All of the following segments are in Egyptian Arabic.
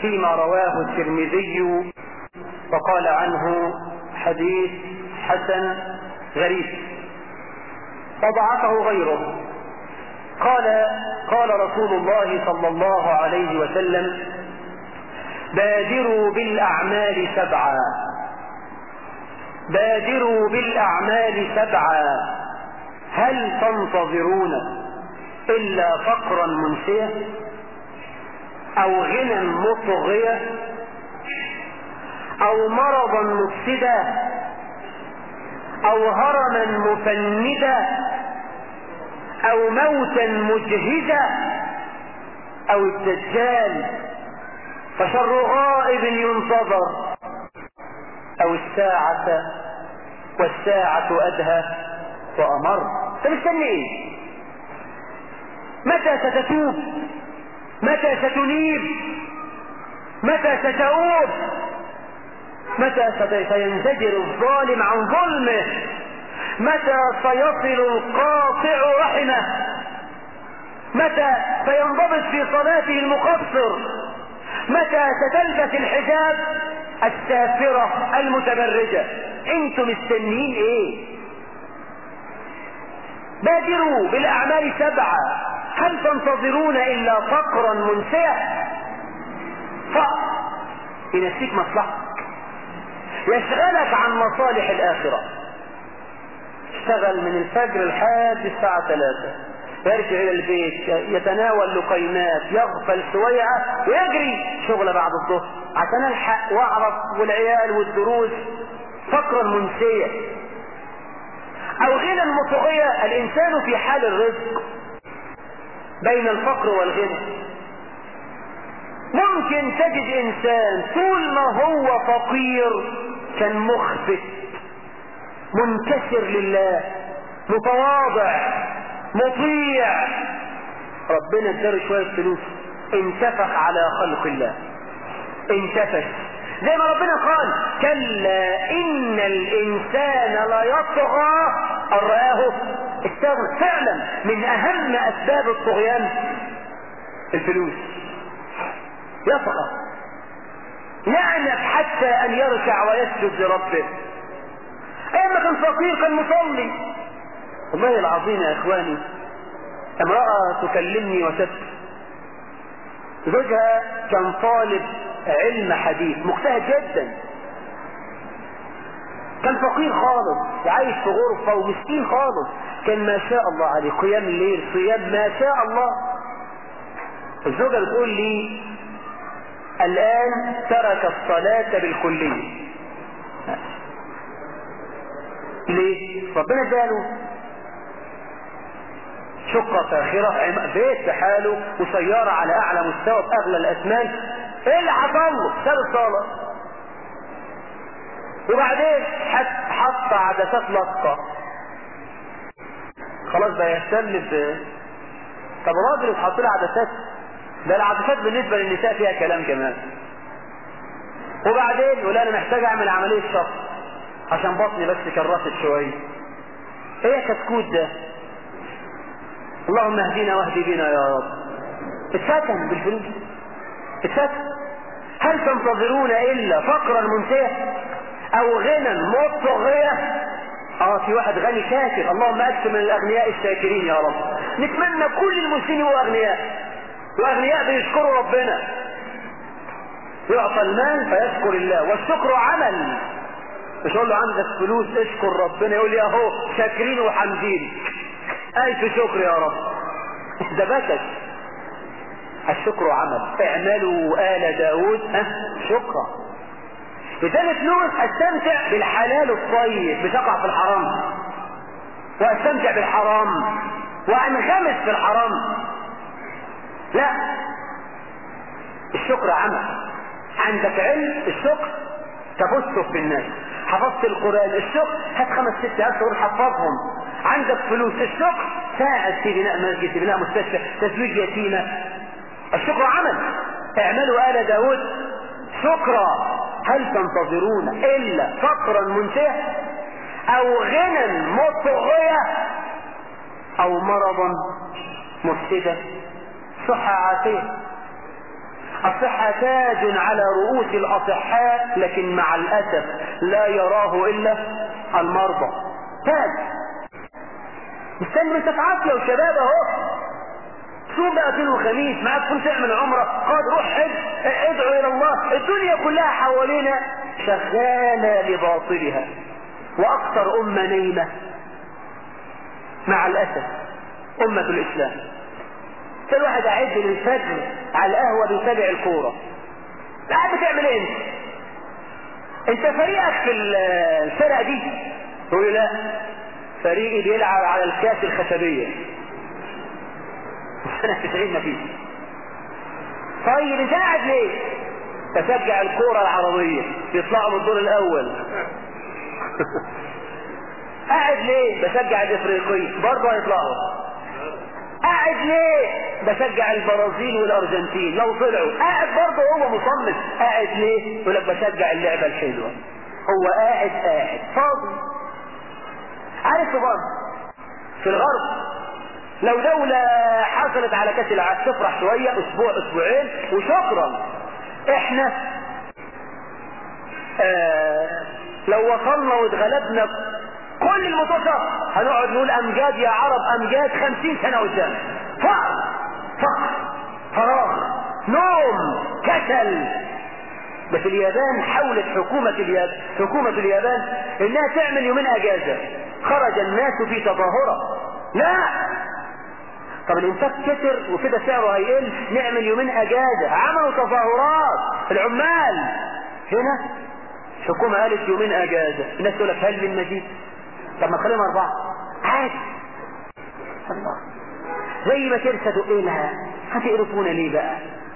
فيما رواه الترمذي وقال عنه حديث حسن غريب وضعفه غيره قال قال رسول الله صلى الله عليه وسلم بادروا بالأعمال سبعا بادروا بالأعمال سبعا هل تنتظرون إلا فقرا منسيا أو غنى مطغية أو مرضا مفسدا أو هرما مفندا أو موتا مجهزا أو الدجال فشر غائب ينتظر أو الساعة والساعة أدهى وأمر انت مستني ايه متى ستتوب متى ستنيب متى ستؤوب متى سينزجر الظالم عن ظلمه متى سيصل القاطع رحمه متى سينضبط في صلاته المقصر متى ستلبس الحجاب السافرة المتبرجة انتم مستنيين ايه بادروا بالاعمال سبعة هل تنتظرون الا فقرا منسيا فقر ينسيك مصلحتك يشغلك عن مصالح الاخرة اشتغل من الفجر لحد الساعة ثلاثة يرجع الى البيت يتناول لقيمات يغفل سويعة ويجري شغل بعد الظهر عشان الحق واعرف والعيال والدروس فقرا منسية او غنى مطغية الانسان في حال الرزق بين الفقر والغنى ممكن تجد انسان طول ما هو فقير كان مخفت منكسر لله متواضع مطيع ربنا اداله شوية فلوس انتفخ على خلق الله انتفخ زي ما ربنا قال كلا ان الانسان ليطغى ان رآه استغنى فعلا من اهم اسباب الطغيان الفلوس يطغى يعنف حتى ان يركع ويسجد لربه ايما كان فقير كان مصلي والله العظيم يا اخواني امرأة تكلمني وتبكي زوجها كان طالب علم حديث مجتهد جدا كان فقير خالص عايش في غرفة ومسكين خالص كان ما شاء الله عليه قيام الليل صيام ما شاء الله الزوجة بتقول لي الآن ترك الصلاة بالكلية ليه؟ ربنا اداله شقة فاخرة بيت بحاله وسيارة على أعلى مستوى بأغلى الأثمان إيه اللي حصل له؟ ساب الصلاة وبعدين حط حط عدسات لصقة خلاص بقى يهتم ب طب راجل اتحط له عدسات ده العدسات بالنسبة للنساء فيها كلام كمان وبعدين يقول انا محتاج اعمل عملية شق عشان بطني بس كرست شوية ايه كتكوت ده اللهم اهدنا واهدي بنا يا رب اتفتن بالفلوس اتفتن هل تنتظرون الا فقرا منتهى او غنى مطغية اه في واحد غني شاكر اللهم اكثر من الاغنياء الشاكرين يا رب نتمنى كل المسلمين يبقوا اغنياء واغنياء بيشكروا ربنا يعطى المال فيشكر الله والشكر عمل مش اقول له عندك فلوس اشكر ربنا يقول لي اهو شاكرين وحامدين الف شكر يا رب ده بكت الشكر عمل اعملوا آل داود أه شكرا إذا الفلوس استمتع بالحلال الطيب مش اقع في الحرام واستمتع بالحرام وانغمس في الحرام لا الشكر عمل عندك علم الشكر تبثه في الناس حفظت القرآن الشكر هات خمس ست أشهر حفظهم عندك فلوس الشكر ساعد في بناء مسجد في بناء مستشفى تزويج يتيمة الشكر عمل اعملوا آل داود شكرا هل تنتظرون إلا فقرا منتهى أو غنى مطغية أو مرضا مفسدة صحة عافية الصحة تاج على رؤوس الأصحاء لكن مع الأسف لا يراه إلا المرضى تاج مستني انت تعافية وشباب اهو صوم بقى اثنين وخميس معاك فلوس تعمل عمرة قاد روح حج ادعو الى الله الدنيا كلها حوالينا شغالة لباطلها واكثر امة نايمة مع الاسف امة الاسلام كل واحد قاعد للفجر على القهوة بيتابع الكورة قاعد بتعمل ايه انت انت فريقك في الفرقة دي تقول لا فريقي بيلعب على الكاس الخشبية سنة 90 مفيش طيب انت قاعد ليه تشجع الكورة العربية بيطلعوا من الدور الاول قاعد ليه بشجع الافريقية برضه هيطلعوا قاعد ليه بشجع البرازيل والارجنتين لو طلعوا قاعد برضه هو مصمم قاعد ليه يقول لك بشجع اللعبة الحلوة هو قاعد قاعد فاضي عارف برضه في الغرب لو دولة حصلت على كاس العالم تفرح شوية اسبوع اسبوعين وشكرا احنا آه لو وصلنا واتغلبنا كل المطوشة هنقعد نقول امجاد يا عرب امجاد خمسين سنة قدام فقر فقر فراغ نوم كسل ده في اليابان حاولت حكومة اليابان حكومة اليابان انها تعمل يومين اجازة خرج الناس في تظاهرة لا طب الانتاج كتر وكده سعره هيقل نعمل يومين اجازة عملوا تظاهرات العمال هنا الحكومة قالت يومين اجازة الناس تقول لك هل من مزيد طب ما خليهم اربعة عادي الله زي ما ترسدوا ايه لها هتقرفونا ليه بقى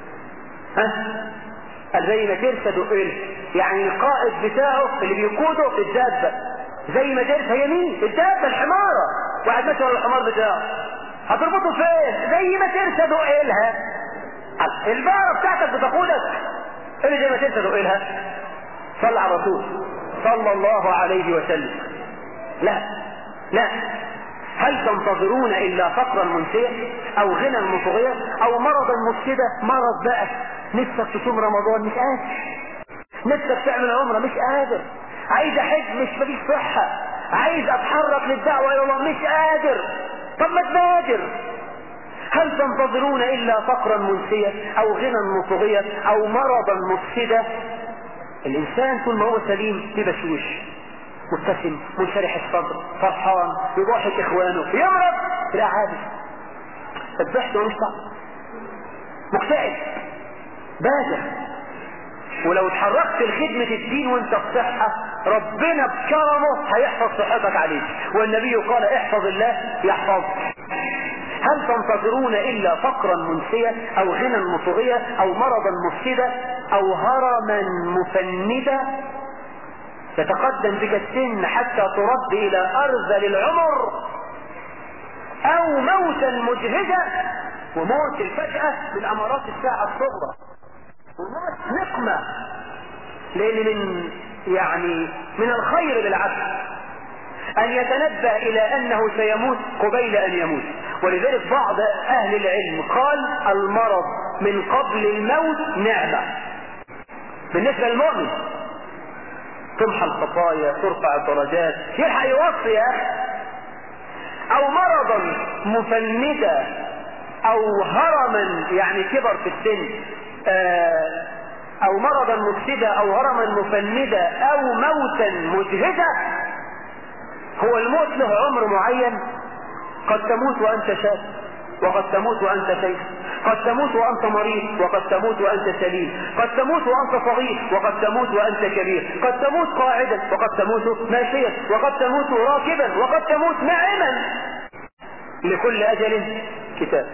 ها قال زي ما ترسدوا ايه يعني القائد بتاعه اللي بيقوده الدابة زي ما ترسى هي مين الدابة الحمارة واحد ماشي ورا الحمار بتاعه هتربطه فين زي ما ترسى دقيلها البقرة بتاعتك بتقودك اللي زي ما ترسى دقيلها صلى على الرسول صلى الله عليه وسلم لا لا هل تنتظرون الا فقرا منسيا او غنى مطغيا او مرضا مفسدا مرض بقى نفسك تصوم رمضان مش قادر نفسك تعمل عمره مش قادر عايز احج مش مفيش صحه عايز اتحرك للدعوه الى الله مش قادر طب ما تبادر هل تنتظرون الا فقرا منسيا او غنى مطغيا او مرضا مفسدا الانسان طول ما هو سليم ببشوش مبتسم منشرح الصدر فرحان يضحك اخوانه يمرض تلاقيه عابس الضحك ملوش طعم مكتئب بادر ولو اتحركت لخدمة الدين وانت في صحة ربنا بكرمه هيحفظ صحتك عليك والنبي قال احفظ الله يحفظك هل تنتظرون الا فقرا منسيا او غنى مطغيا او مرضا مفسدا او هرما مفندا يتقدم بك السن حتى ترد الى ارذل العمر او موتا مجهدا وموت الفجأة من امارات الساعة الصغرى وموت نقمة لان من يعني من الخير بالعبد ان يتنبه الى انه سيموت قبيل ان يموت ولذلك بعض اهل العلم قال المرض من قبل الموت نعمة بالنسبة للمؤمن تمحى الخطايا ترفع الدرجات يلحق يوصي يا اخي او مرضا مفندا او هرما يعني كبر في السن آه او مرضا مفسدا او هرما مفندا او موتا مجهدا هو الموت له عمر معين قد تموت وانت شاب وقد تموت وانت شيخ قد تموت وانت مريض وقد تموت وانت سليم قد تموت وانت صغير وقد تموت وانت كبير قد تموت قاعدا وقد تموت ماشيا وقد تموت راكبا وقد تموت ناعما لكل اجل كتاب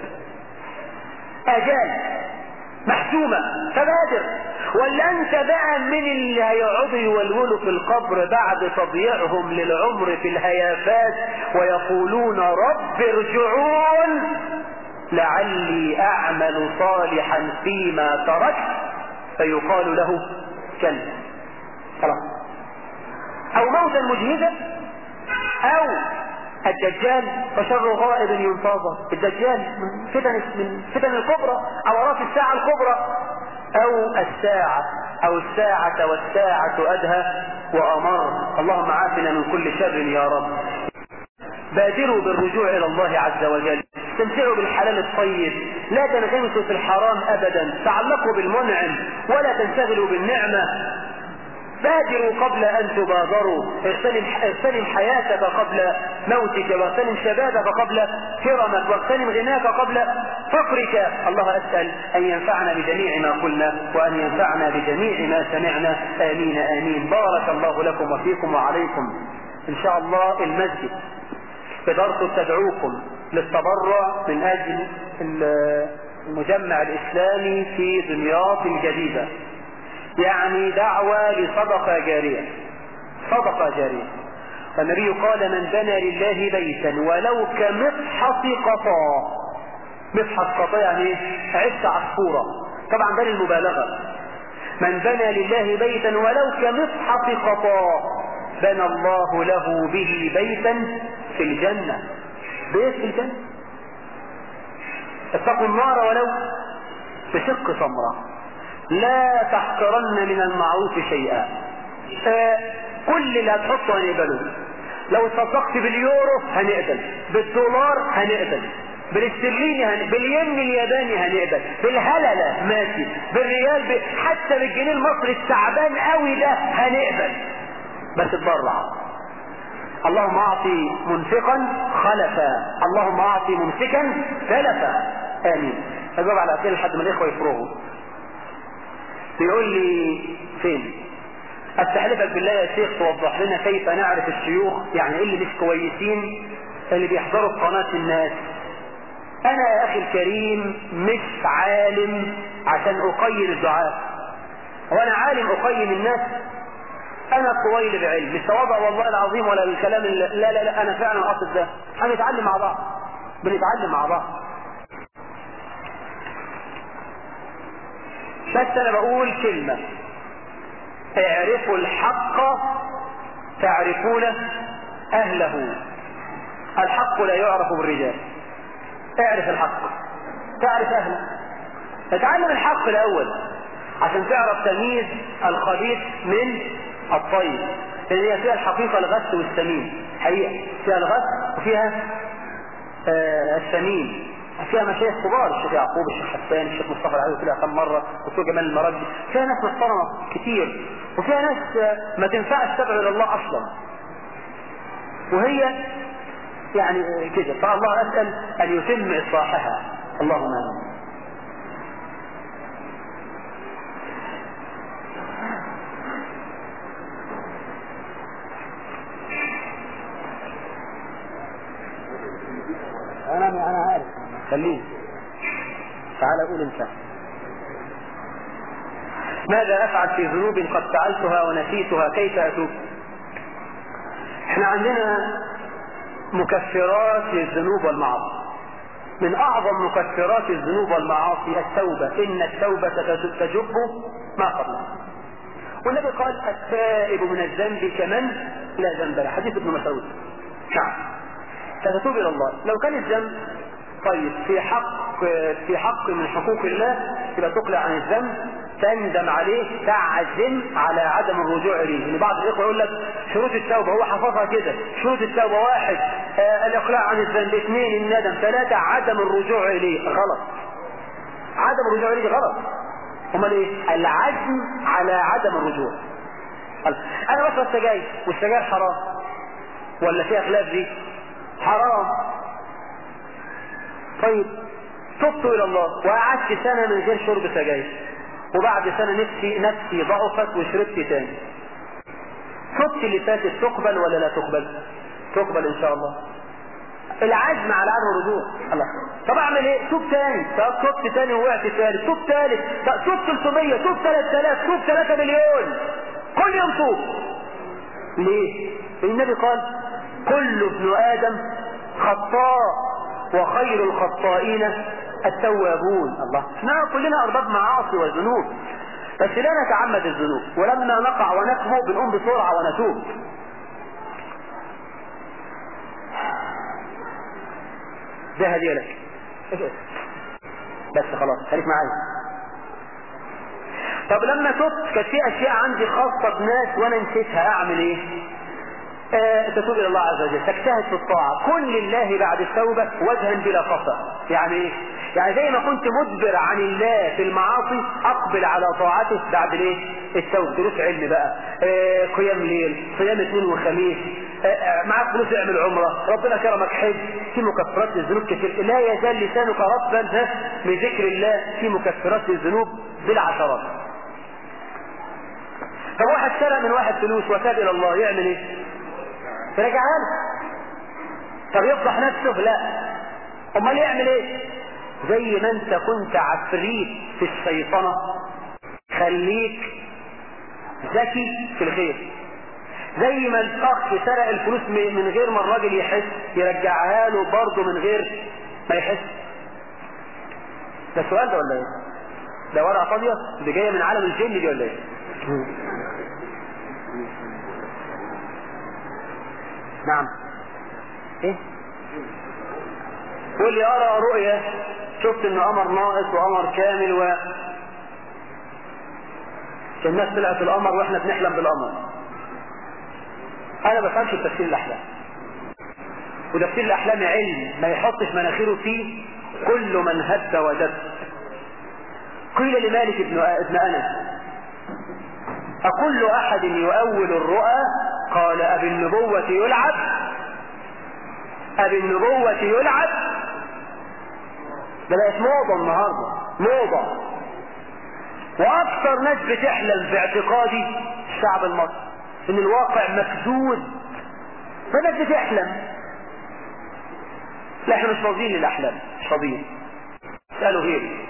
اجال محسومة فبادر ولا انت بقى من اللي هيقعدوا يولولوا في القبر بعد تضييعهم للعمر في الهيافات ويقولون رب ارجعون لعلي اعمل صالحا فيما تركت فيقال له كلا خلاص او موتا مجهدا او الدجال فشر غائب ينتظر الدجال من فتن من فتن الكبرى عورات الساعة الكبرى او الساعة او الساعة والساعة ادهى وامر اللهم عافنا من كل شر يا رب بادروا بالرجوع الى الله عز وجل استمتعوا بالحلال الطيب لا تنغمسوا في الحرام ابدا تعلقوا بالمنعم ولا تنشغلوا بالنعمة بادروا قبل ان تبادروا اغتنم, اغتنم حياتك قبل موتك واغتنم شبابك قبل كرمك واغتنم غناك قبل فقرك الله اسال ان ينفعنا بجميع ما قلنا وان ينفعنا بجميع ما سمعنا امين امين بارك الله لكم وفيكم وعليكم ان شاء الله المسجد إدارته تدعوكم للتبرع من أجل المجمع الإسلامي في دمياط الجديدة يعني دعوة لصدقة جارية صدقة جارية فالنبي قال من بنى لله بيتا ولو كمصحف قطا مصحف قطا يعني عدة عصفورة طبعا ده للمبالغة من بنى لله بيتا ولو كمصحف قطا بنى الله له به بيتا في الجنة بيت في الجنة اتقوا النار ولو بشق صمرة لا تحقرن من المعروف شيئا كل اللي هتحطه هنقبله لو صدقت باليورو هنقبل بالدولار هنقبل بالاسترليني هن... بالين الياباني هنقبل بالهللة ماشي بالريال ب... حتى بالجنيه المصري التعبان قوي ده هنقبل بس اتبرع اللهم اعطي منفقا خلفا اللهم اعطي ممسكا تلفا امين اجاوب على اسئله لحد ما الاخوه يفرغوا بيقول لي فين استحلفك بالله يا شيخ توضح لنا كيف نعرف الشيوخ يعني ايه اللي مش كويسين اللي بيحضروا في قناه الناس انا يا اخي الكريم مش عالم عشان اقيم الدعاء وانا عالم اقيم الناس انا طويل بعلم مش تواضع والله العظيم ولا الكلام اللي لا لا لا انا فعلا قصد ده هنتعلم مع بعض بنتعلم مع بعض بس انا بقول كلمة اعرفوا الحق تعرفون اهله الحق لا يعرف بالرجال اعرف الحق تعرف اهله اتعلم الحق الاول عشان تعرف تمييز الخبيث من الطيب لان هي فيها الحقيقه الغث والسمين حقيقه فيها الغث وفيها آه السمين فيها مشايخ كبار الشيخ يعقوب الشيخ حسان الشيخ مصطفى العيوي طلع كم مره الدكتور جمال المراجي فيها ناس محترمه كتير وفيها ناس آه ما تنفعش تدعو الى الله اصلا وهي يعني كده فالله اسال ان يتم اصلاحها اللهم امين انا انا عارف خليه تعال قول انت ماذا افعل في ذنوب قد فعلتها ونسيتها كيف اتوب احنا عندنا مكفرات للذنوب والمعاصي من اعظم مكفرات الذنوب والمعاصي التوبة ان التوبة تجب ما قبلها والنبي قال التائب من الذنب كمن لا ذنب له حديث ابن مسعود نعم فتتوب الى الله لو كان الذنب طيب في حق في حق من حقوق الله يبقى تقلع عن الذنب تندم عليه تعزم على عدم الرجوع اليه يعني بعض الاخوه يقول لك شروط التوبه هو حفظها كده شروط التوبه واحد آه الاقلاع عن الذنب اثنين الندم ثلاثه عدم الرجوع اليه غلط عدم الرجوع اليه غلط امال ايه العزم على عدم الرجوع انا بشرب سجاير والسجاير حرام ولا فيها خلاف دي حرام طيب تبت الى الله وقعدت سنه من غير شرب سجاير وبعد سنة نفسي نفسي ضعفت وشربت تاني صدت اللي فاتت تقبل ولا لا تقبل تقبل ان شاء الله العزم على عدم الرجوع الله طب اعمل ايه توب تاني طب تبت تاني ووقعت ثالث توب ثالث توب 300 توب 3000 توب 3 مليون كل يوم توب ليه النبي قال كل ابن ادم خطاء وخير الخطائين التوابون الله احنا كلنا ارباب معاصي وذنوب بس لا نتعمد الذنوب ولما نقع ونكبو بنقوم بسرعة ونتوب ده هدية لك بس خلاص خليك معايا طب لما تبت كانت في اشياء عندي خاصة بناس وانا نسيتها اعمل ايه آه تتوب الى الله عز وجل تجتهد في الطاعة كن لله بعد التوبة وجها بلا خطأ يعني ايه يعني زي ما كنت مدبر عن الله في المعاصي اقبل على طاعته بعد الايه التوبة دروس علم بقى آه قيام ليل صيام اثنين وخميس آه معاك فلوس اعمل عمرة ربنا كرمك حج في مكفرات للذنوب كتير لا يزال لسانك رطبا من ذكر الله في مكفرات للذنوب بالعشرات طب واحد سرق من واحد فلوس وتاب الى الله يعمل ايه ترجعها له طب يفضح نفسه لا امال يعمل ايه زي ما انت كنت عفريت في الشيطنة خليك ذكي في الخير زي ما الاخ سرق الفلوس من غير ما الراجل يحس يرجعها له برضه من غير ما يحس ده السؤال ده ولا ايه ده ورقه فاضيه دي جايه من عالم الجن دي ولا ايه نعم ايه قول لي ارى رؤية شفت ان قمر ناقص وقمر كامل و الناس طلعت القمر واحنا بنحلم بالقمر انا ما بفهمش تفسير الاحلام وتفسير الاحلام علم ما يحطش مناخيره فيه كل من هد ودد قيل لمالك ابن ابن انس أكل أحد يؤول الرؤى قال أبي النبوة يلعب أبي النبوة يلعب ده بقت موضة النهاردة موضة وأكثر ناس بتحلم في اعتقادي الشعب المصري إن الواقع مكدود فالناس بتحلم لا احنا مش فاضيين للأحلام مش فاضيين اسألوا غيري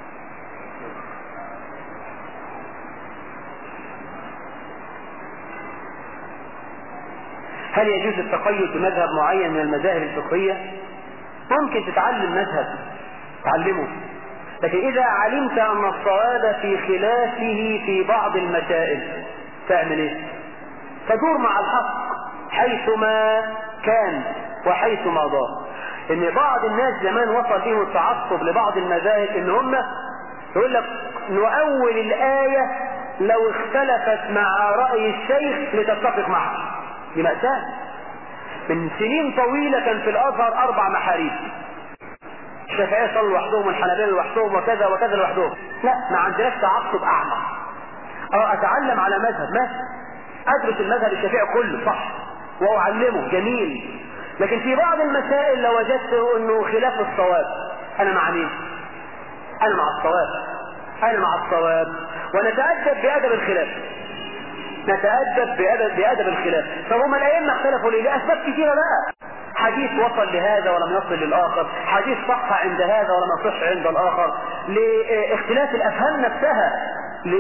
هل يجوز التقيد بمذهب معين من المذاهب الفقهية ممكن تتعلم مذهب تعلمه لكن إذا علمت أن الصواب في خلافه في بعض المسائل تعمل إيه؟ تدور مع الحق حيثما كان وحيثما دار إن بعض الناس زمان وصل فيهم التعصب لبعض المذاهب إن هم يقول لك نؤول الآية لو اختلفت مع رأي الشيخ لتتفق معه دي مأساة من سنين طويلة كان في الأزهر أربع محاريب الشافعية صلوا لوحدهم والحنابلة لوحدهم وكذا وكذا لوحدهم لا ما عندناش تعصب أعمى أه أتعلم على مذهب ماشي أدرس المذهب الشافعي كله صح وأعلمه جميل لكن في بعض المسائل لو وجدت أنه خلاف الصواب أنا مع مين؟ أنا مع الصواب أنا مع الصواب ونتأدب بأدب الخلاف نتأدب بأدب, بأدب الخلاف طب هم الأئمة اختلفوا ليه؟ لأسباب كثيرة بقى حديث وصل لهذا ولم يصل للآخر حديث صح عند هذا ولم يصح عند الآخر لاختلاف الأفهام نفسها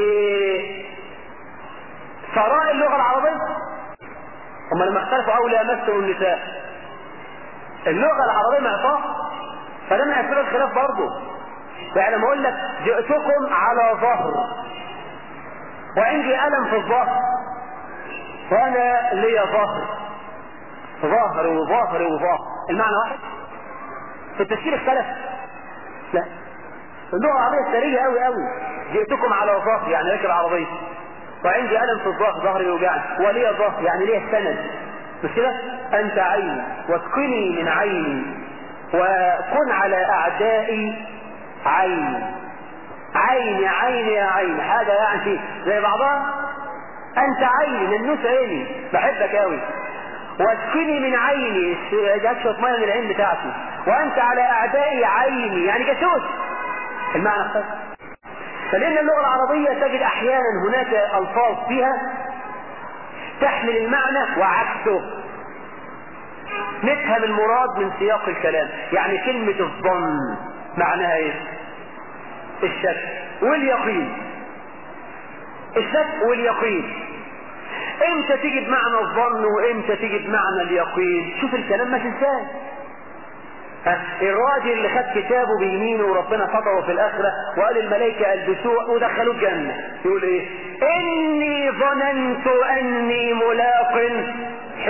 لثراء اللغة العربية هم لما اختلفوا أو لا يمثلوا النساء اللغة العربية معطاء فده من أسباب الخلاف برضه يعني لما أقول لك جئتكم على ظهر وعندي ألم في الظهر وأنا لي ظهر ظهر وظهر وظهر المعنى واحد في التفسير اختلف لا اللغة العربية سرية قوي قوي جئتكم على ظهر يعني راكب عربية وعندي ألم في الظهر ظهري يوجعني ولي ظهر يعني ليه السند مش كده أنت عيني واسقني من عيني وكن على أعدائي عيني عيني عيني يا عيني حاجة يعني زي بعضها أنت عيني ننوس عيني بحبك قوي واسقني من عيني اشرب ميه من العين بتاعتي وانت على اعدائي عيني يعني جاسوس المعنى اختلف فلان اللغه العربيه تجد احيانا هناك الفاظ فيها تحمل المعنى وعكسه نفهم المراد من سياق الكلام يعني كلمة الظن معناها ايه الشك واليقين الشك واليقين امتى تيجي بمعنى الظن وامتى تيجي بمعنى اليقين شوف الكلام ماشي ازاي الراجل اللي خد كتابه بيمينه وربنا فطره في الاخره وقال الملائكه البسوه ودخلوه الجنه يقول ايه اني ظننت اني ملاق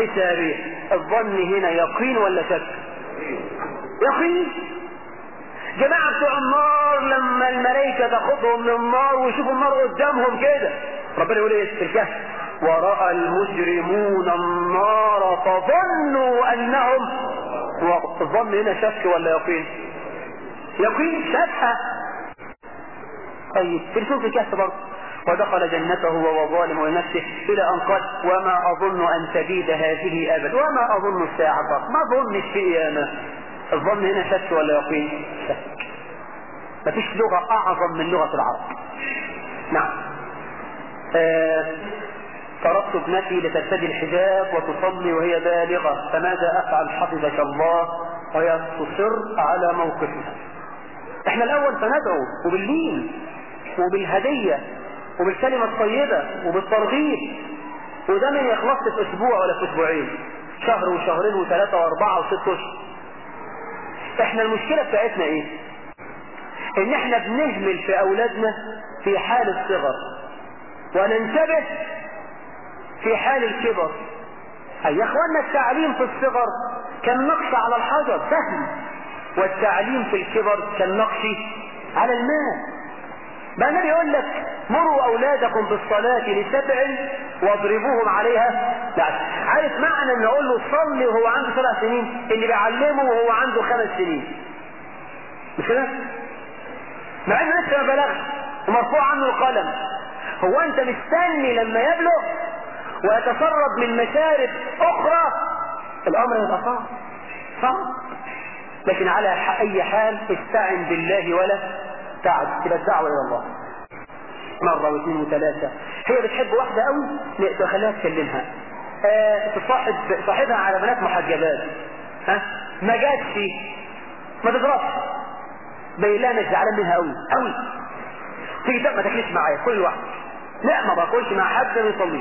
حسابي الظن هنا يقين ولا شك يقين جماعة بتوع النار لما الملائكة تاخدهم من النار ويشوفوا النار قدامهم كده ربنا يقول ايه في الكهف ورأى المجرمون النار فظنوا انهم الظن هنا شك ولا يقين يقين شكها طيب في سورة الكهف برضه ودخل جنته وهو ظالم لنفسه الى ان قال وما اظن ان تبيد هذه ابدا وما اظن الساعه ما ظنش في قيامه الظن هنا شك ولا يقين شك مفيش لغه اعظم من لغه العرب نعم آه تركت ابنتي لترتدي الحجاب وتصلي وهي بالغه فماذا افعل حفظك الله وهي تصر على موقفها احنا الاول فندعو وباللين وبالهديه وبالكلمة الطيبة وبالترغيب وده من يخلص في اسبوع ولا في اسبوعين شهر وشهرين وثلاثة واربعة وست اشهر احنا المشكلة بتاعتنا ايه ان احنا بنهمل في اولادنا في حال الصغر وننتبه في حال الكبر اي يا اخوانا التعليم في الصغر كالنقش على الحجر سهل والتعليم في الكبر كالنقش على الماء بقى النبي يقول لك مروا اولادكم بالصلاة لسبع واضربوهم عليها لا عارف معنى ان اقول له صلي وهو عنده سبع سنين اللي بيعلمه وهو عنده خمس سنين مش كده؟ مع انه لسه ما بلغش ومرفوع عنه القلم هو انت مستني لما يبلغ ويتسرب من مشارب اخرى الامر يبقى صعب صعب لكن على اي حال استعن بالله ولا تعب تبقى الدعوة الى الله مرة واثنين وثلاثة هي بتحب واحدة قوي خليها تكلمها آه تصاحب صاحبها على بنات محجبات ها ما جاتش ما تضربش باين لها انك زعلان منها قوي قوي تيجي ما تاكلش معايا كل واحد لا ما باكلش مع حد ما يصليش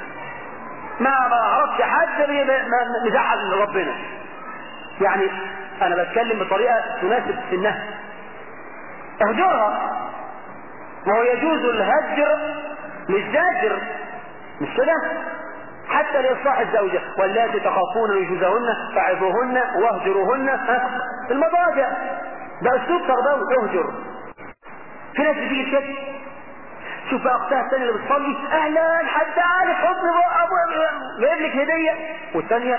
ما بعرفش حد مزعل ربنا يعني انا بتكلم بطريقه تناسب سنها اهجرها وهو يجوز الهجر للزاجر مش كده حتى لإصلاح الزوجة واللاتي تخافون نشوزهن فعظوهن واهجروهن في المضاجع ده اسلوب تربوي اهجر في ناس بتيجي كده شوف بقى اختها الثانيه اللي بتصلي اهلا حد عارف حضن ابو جايب لك هديه والثانيه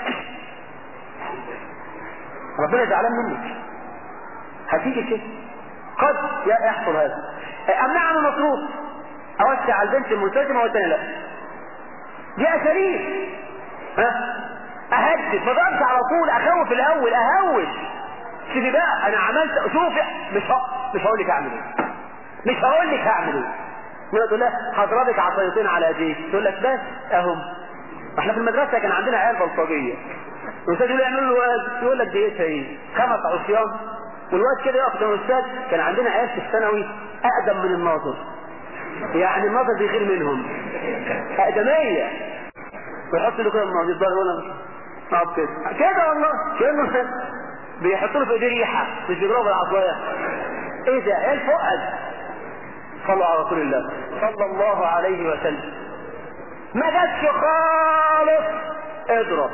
ربنا زعلان منك هتيجي كده قد يحصل هذا امنع عن المصروف اوسع على البنت الملتزمه والثانيه لا دي اساليب ها اهدد ما بقاش على طول اخوف الاول اهوش سيدي بقى انا عملت شوفي مش ه... مش هقول لك اعمل ايه مش هقول لك هعمل ايه يقول تقول لها هضربك عصايتين على ايديك تقول لك بس اهم احنا في المدرسه كان عندنا عيال بلطجيه الاستاذ يقول يعملوا له واجب يقول لك ديتها ايه خمس عصيان والواد كده يقف قدام الاستاذ كان عندنا عيال في الثانوي اقدم من الناظر يعني الناظر بيغير منهم اقدميه ويحط له كده الماضي الظاهر ولا طب كده كده والله كانه بيحط له في ايديه ريحه مش بيضربه بالعصايه ايه ده عيال فؤاد صلوا على رسول الله صلى الله عليه وسلم ما جاتش خالص اضرب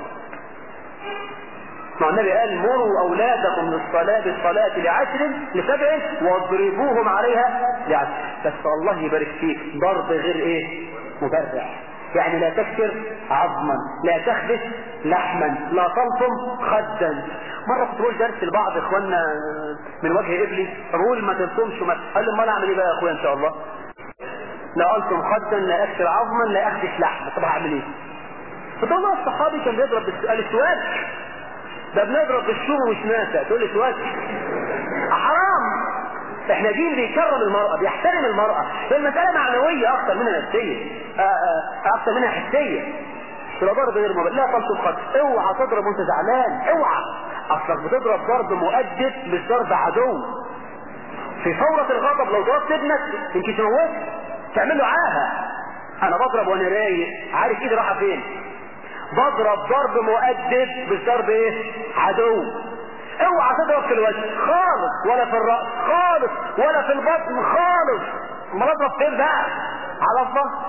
مع النبي قال مروا اولادكم للصلاة بالصلاة لعشر لسبع واضربوهم عليها لعشر بس الله يبارك فيك ضرب غير ايه مبرع يعني لا تكسر عظما لا تخبث لحما لا تلطم خدا مرة كنت بقول درس لبعض اخواننا من وجه ابلي بقول ما تلطمش وما قال لي امال اعمل ايه بقى يا اخويا ان شاء الله لا الطم خدا لا اكسر عظما لا اخدش لحما طب هعمل ايه فطبعا الصحابي كان بيضرب بالسؤال السؤال ده بنضرب بالشوم وشماسة تقول لي سواك حرام احنا دين بيكرم المرأة بيحترم المرأة المسألة معنوية اكتر منها نفسية اكتر منها حسية تبقى ضرب غير مبالغ لا طلب خط اوعى تضرب وانت زعلان اوعى اصلك بتضرب ضرب مؤدب مش ضرب عدو في فورة الغضب لو ضربت ابنك يمكن تموت تعمل له عاهة انا بضرب وانا رايق عارف ايدي رايحه فين بضرب ضرب مؤدب مش ضرب ايه عدو اوعى تضرب في الوجه خالص ولا في الرأس خالص ولا في البطن خالص امال اضرب فين بقى على الظهر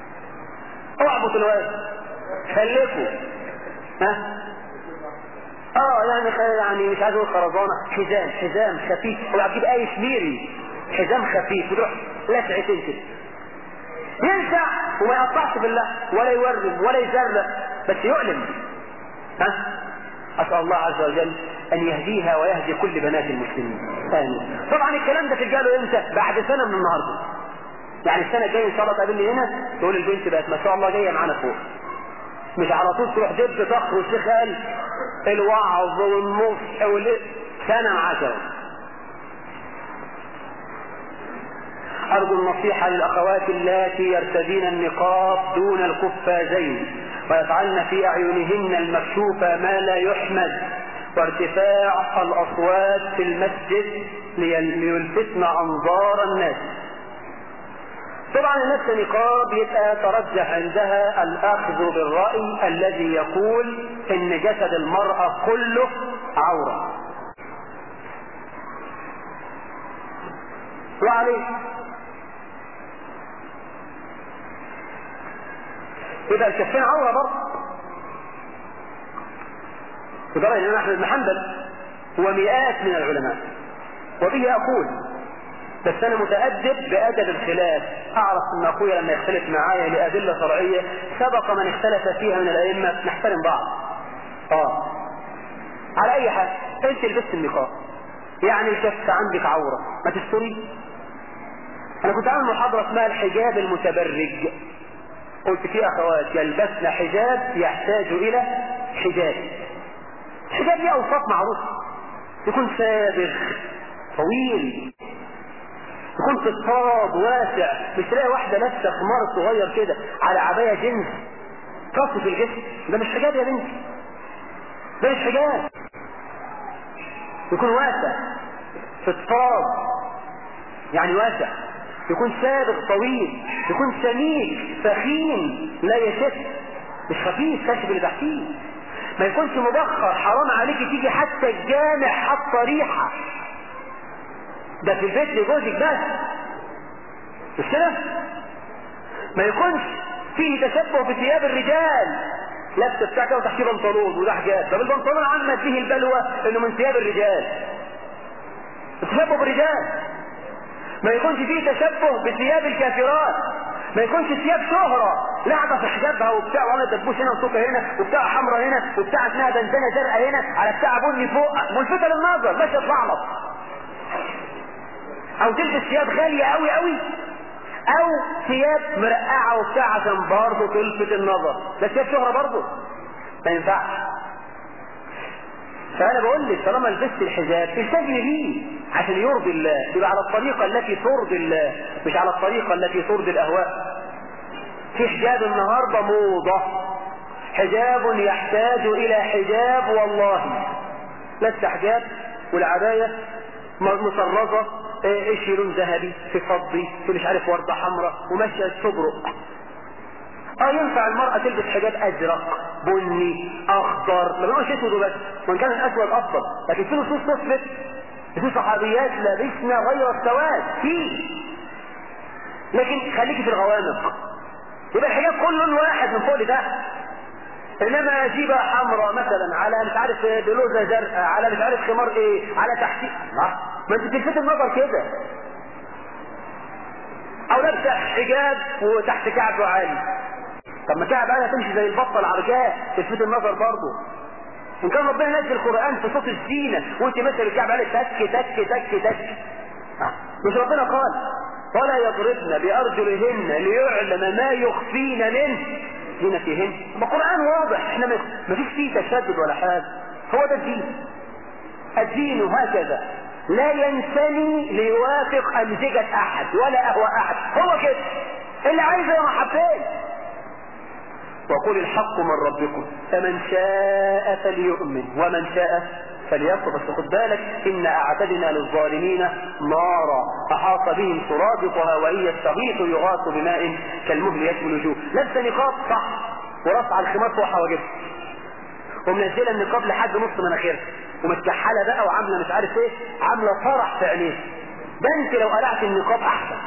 اعبط الوجه خليكوا ها اه يعني يعني مش عايز اقول خرزانه حزام حزام خفيف هو تجيب اي شميري حزام خفيف وتروح لسعتين كده ينسى وما يقطعش بالله ولا يورم ولا يزرق بس يؤلم ها اسال الله عز وجل ان يهديها ويهدي كل بنات المسلمين امين طبعا الكلام ده تلقى امتى بعد سنه من النهارده يعني السنه الجايه ان شاء الله تقابلني هنا تقول البنت بقت ما شاء الله جايه معانا فوق مش على طول تروح دب ضخ والشيخ قال الوعظ والنصح وال سنه معاك أرجو النصيحة للأخوات اللاتي يرتدين النقاب دون القفازين ويفعلن في أعينهن المكشوفة ما لا يحمد وارتفاع الأصوات في المسجد ليلفتن أنظار الناس طبعا النفس نقاب يبقى ترجح عندها الأخذ بالرأي الذي يقول إن جسد المرأة كله عورة وعليه يبقى الكفين عورة برضه لدرجة الإمام أحمد بن حنبل ومئات من العلماء وبه أقول بس أنا متأدب بأدب الخلاف أعرف أن أخويا لما يختلف معايا لأدلة شرعية سبق من اختلف فيها من الأئمة نحترم بعض آه على أي حال أنت لبست النقاب يعني الكف عندك عورة ما تستري أنا كنت عامل محاضرة اسمها الحجاب المتبرج قلت في أخوات يلبسن حجاب يحتاج إلى حجاب الحجاب ليه اوصاف معروفه يكون سابغ طويل يكون فضفاض واسع مش تلاقي واحده لابسه خمار صغير كده على عبايه جنس تصف الجسم ده مش حجاب يا بنتي ده مش حجاب يكون واسع فضفاض يعني واسع يكون سابق طويل يكون سميك فخين لا يشف مش خفيف كاشف اللي تحتيه ما يكونش مبخر حرام عليك تيجي حتى الجامع حتى ريحة ده في البيت لجوزك بس مش كده ما يكونش فيه تشبه بثياب الرجال لبس بتاعك وتحتيه بنطلون وده حجاب طب البنطلون عمت به البلوى انه من ثياب الرجال التشبه بالرجال ما يكونش فيه تشبه بثياب الكافرات ما يكونش ثياب شهرة لعبة في حجابها وبتاع ولا دبوس هنا وصوكة هنا وبتاع حمرا هنا وبتاع اسمها بنزانة زرقاء هنا على بتاع بني فوق ملفتة للنظر مش تتلعلط او تلبس ثياب غالية قوي قوي او ثياب مرقعة وبتاع عشان برضه تلفت النظر ده ثياب شهرة برضه ما ينفعش فانا بقول لك طالما لبست الحجاب تلتزمي بيه عشان يرضي الله يبقى على الطريقة التي ترضي الله مش على الطريقة التي ترضي الاهواء في حجاب النهاردة موضة حجاب يحتاج الى حجاب والله لست حجاب والعباية مصرزة ايش لون ذهبي في فضي في مش عارف وردة حمراء وماشية تبرق اه ينفع المرأة تلبس حجاب ازرق بني اخضر ما بنقولش اسود بس وان كان الاسود افضل لكن في نصوص تثبت في صحابيات لبسن غير السواد في لكن خليكي في الغوامق يبقى الحجاب كل لون واحد من فوق لتحت انما جيبة حمراء مثلا على مش عارف بلوزة زرقاء على مش عارف خمار ايه على تحتيه ما انت تلفت النظر كده او لابسه حجاب وتحت كعبه عالي طب ما كعب عالي تمشي زي البطه العرجاء تلفت النظر برضه ان كان ربنا نزل القران في صوت الزينه وانت ماشيه بالكعب عالي تك تك تك تك مش ربنا قال ولا يضربن بارجلهن ليعلم ما يخفين من زينتهن القران واضح احنا ما فيش فيه تشدد ولا حاجه هو ده الدين الدين هكذا لا ينثني ليوافق أمزجة أحد ولا أهوى أحد هو كده اللي عايزه يا محبين وقل الحق من ربكم فمن شاء فليؤمن ومن شاء فليكفر بس خد بالك إن أعتدنا للظالمين نارا أحاط بهم سرادقها وإن يستغيثوا يغاثوا بماء كالمهل يشوي الوجوه لابسه نقاب صح ورفع الخمار فوق حواجبها ومنزله النقاب لحد نص مناخيرها ومتكحله بقى وعامله مش عارف ايه عامله فرح في عينيها ده انت لو قلعت النقاب احسن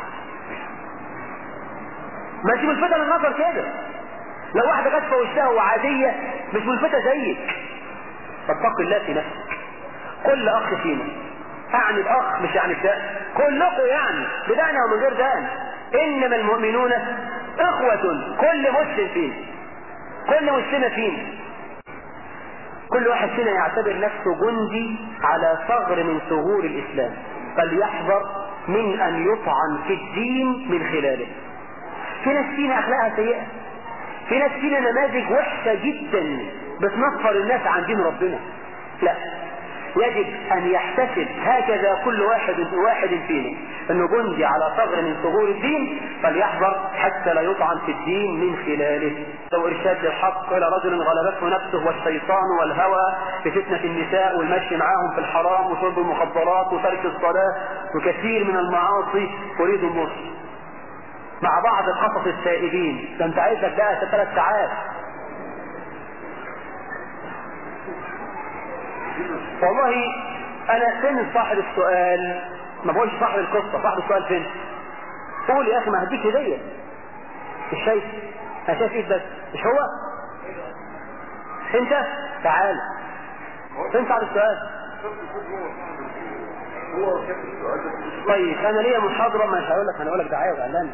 ما انت ملفتة للنظر كده لو واحدة كاتفة وشها وعادية مش ملفتة زيك فاتق الله في نفسك كل اخ فينا اعني الاخ مش يعني الدقن كلكم يعني بدقن او من غير دقن انما المؤمنون اخوة كل مسلم فينا كل مسلمة فينا كل واحد فينا يعتبر نفسه جندي على ثغر من ثغور الاسلام فليحذر من ان يطعن في الدين من خلاله في ناس فينا اخلاقها سيئة في ناس فينا نماذج وحشة جدا بتنفر الناس عن دين ربنا لا يجب ان يحتسب هكذا كل واحد واحد فينا انه جندي على ثغر من ثغور الدين فليحذر حتى لا يطعن في الدين من خلاله لو ارشاد للحق الى رجل غلبته نفسه والشيطان والهوى في فتنة النساء والمشي معاهم في الحرام وشرب المخدرات وترك الصلاة وكثير من المعاصي يريد النصر مع بعض القصص السائبين ده انت عايزك بقى ثلاث ساعات والله انا فين صاحب السؤال ما بقولش صاحب القصة صاحب السؤال فين قول يا اخي ما هديك هدية مش شايف انا شايف ايد بس مش هو انت تعال فين صاحب السؤال طيب انا ليا محاضرة مش هقول لك انا هقول لك دعاية واعلان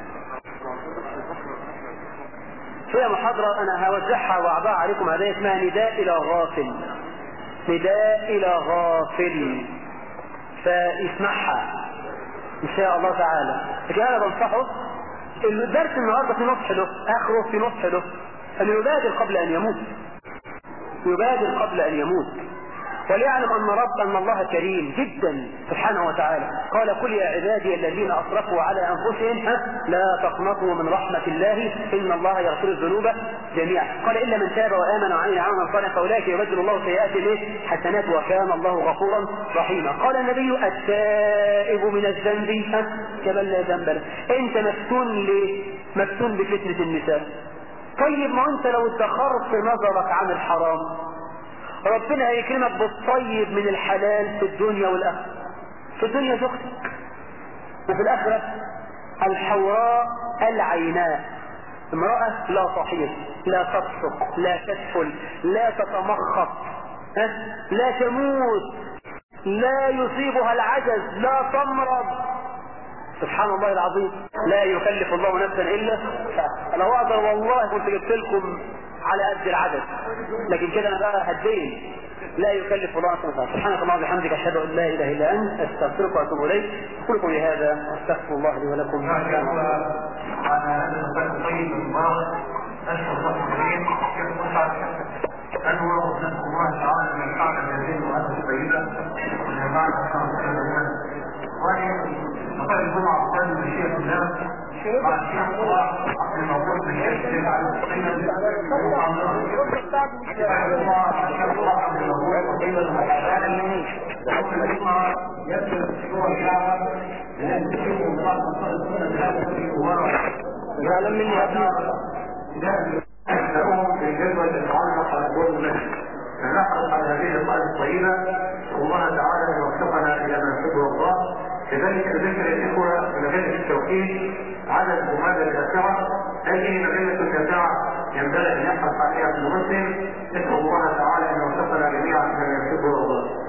فيها محاضرة انا هوزعها واعضاء عليكم هذه اسمها نداء الى غافل نداء الى غافل فاسمعها ان شاء الله تعالى لكن انا بنصحه الدرس النهارده في نصح له اخره في نصح له ان يبادر قبل ان يموت يبادر قبل ان يموت وليعلم ان رب ان الله كريم جدا سبحانه وتعالى قال قل يا عبادي الذين اسرفوا على انفسهم لا تقنطوا من رحمة الله ان الله يغفر الذنوب جميعا قال الا من تاب وامن وعمل عملا صالحا فاولئك يبدل الله سيئاتهم حسنات وكان الله غفورا رحيما قال النبي التائب من الذنب كمن لا ذنب له انت مفتون ليه مفتون بفتنة النساء طيب ما انت لو ادخرت نظرك عن الحرام ربنا هيكرمك بالطيب من الحلال في الدنيا والآخرة في الدنيا زوجتك وفي الآخرة الحوراء العيناء امرأة لا تحيض لا تفسق لا تدخل لا تتمخط لا تموت لا يصيبها العجز لا تمرض سبحان الله العظيم لا يكلف الله نفسا الا لو اقدر والله كنت جبت لكم على قد العدد لكن كده انا بقى هدين لا يكلف الله نفسا سبحانك اللهم وبحمدك اشهد ان لا اله الا انت استغفرك واتوب اليك اقول لكم هذا استغفر الله لي ولكم على هذا المثال الطيب المبارك اشكر الله الكريم شيخ مصعب انور ونسال الله تعالى ان ينفعنا بهذه المؤسسه الطيبه والجماعه الخير وقال الجمعه القادمه مشيئه الله مع الشيخ الله عبد الموجود من الشيخ على يعلم مني يا ابني لهم في جدول يتعلق على دور المسجد نحرص على هذه القاعدة الطيبة والله تعالى أن يوفقنا إلى ما يحبه الله كذلك ذكر الإخوة مجلة التوحيد عدد مماثل التاسعة هذه مجلة التاسعة ينبغي أن يحرص عليها كل مسلم نسأل الله تعالى أن يوفقنا جميعا إلى ما يحبه الله